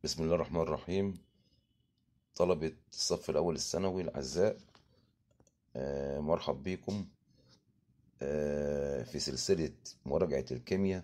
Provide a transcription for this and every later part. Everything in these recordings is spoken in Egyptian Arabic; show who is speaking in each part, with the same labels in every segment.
Speaker 1: بسم الله الرحمن الرحيم طلبة الصف الأول الثانوي الأعزاء آه، مرحب بكم آه، في سلسلة مراجعة الكيمياء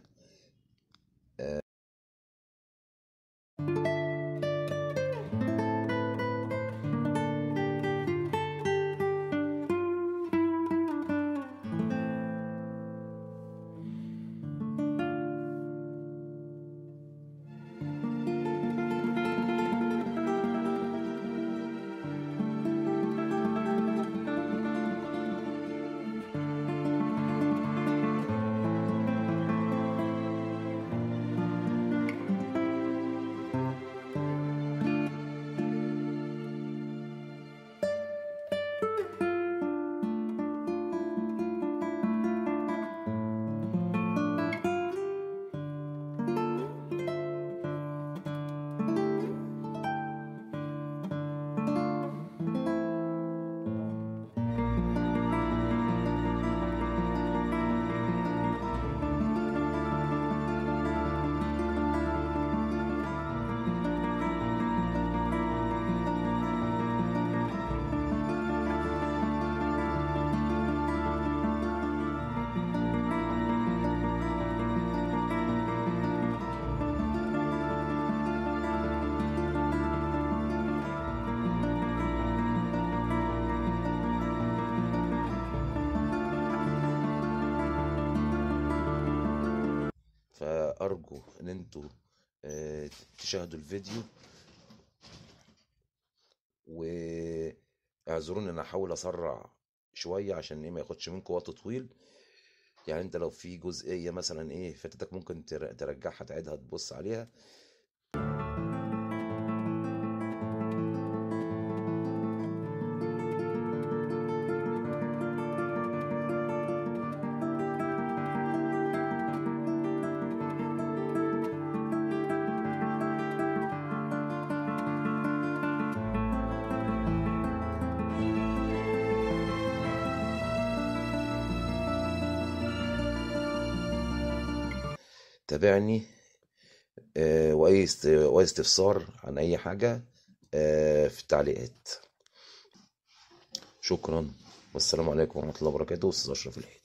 Speaker 1: فأرجو إن انتوا آه، تشاهدوا الفيديو واعذروني انا هحاول اسرع شويه عشان ايه ما ياخدش منكم وقت طويل يعني انت لو في جزئيه مثلا ايه فاتتك ممكن تر- ترجعها تعيدها تبص عليها تابعني آه، واي است- واي استفسار عن اي حاجه آه، في التعليقات شكرا والسلام عليكم ورحمه الله وبركاته استاذ اشرف الهيد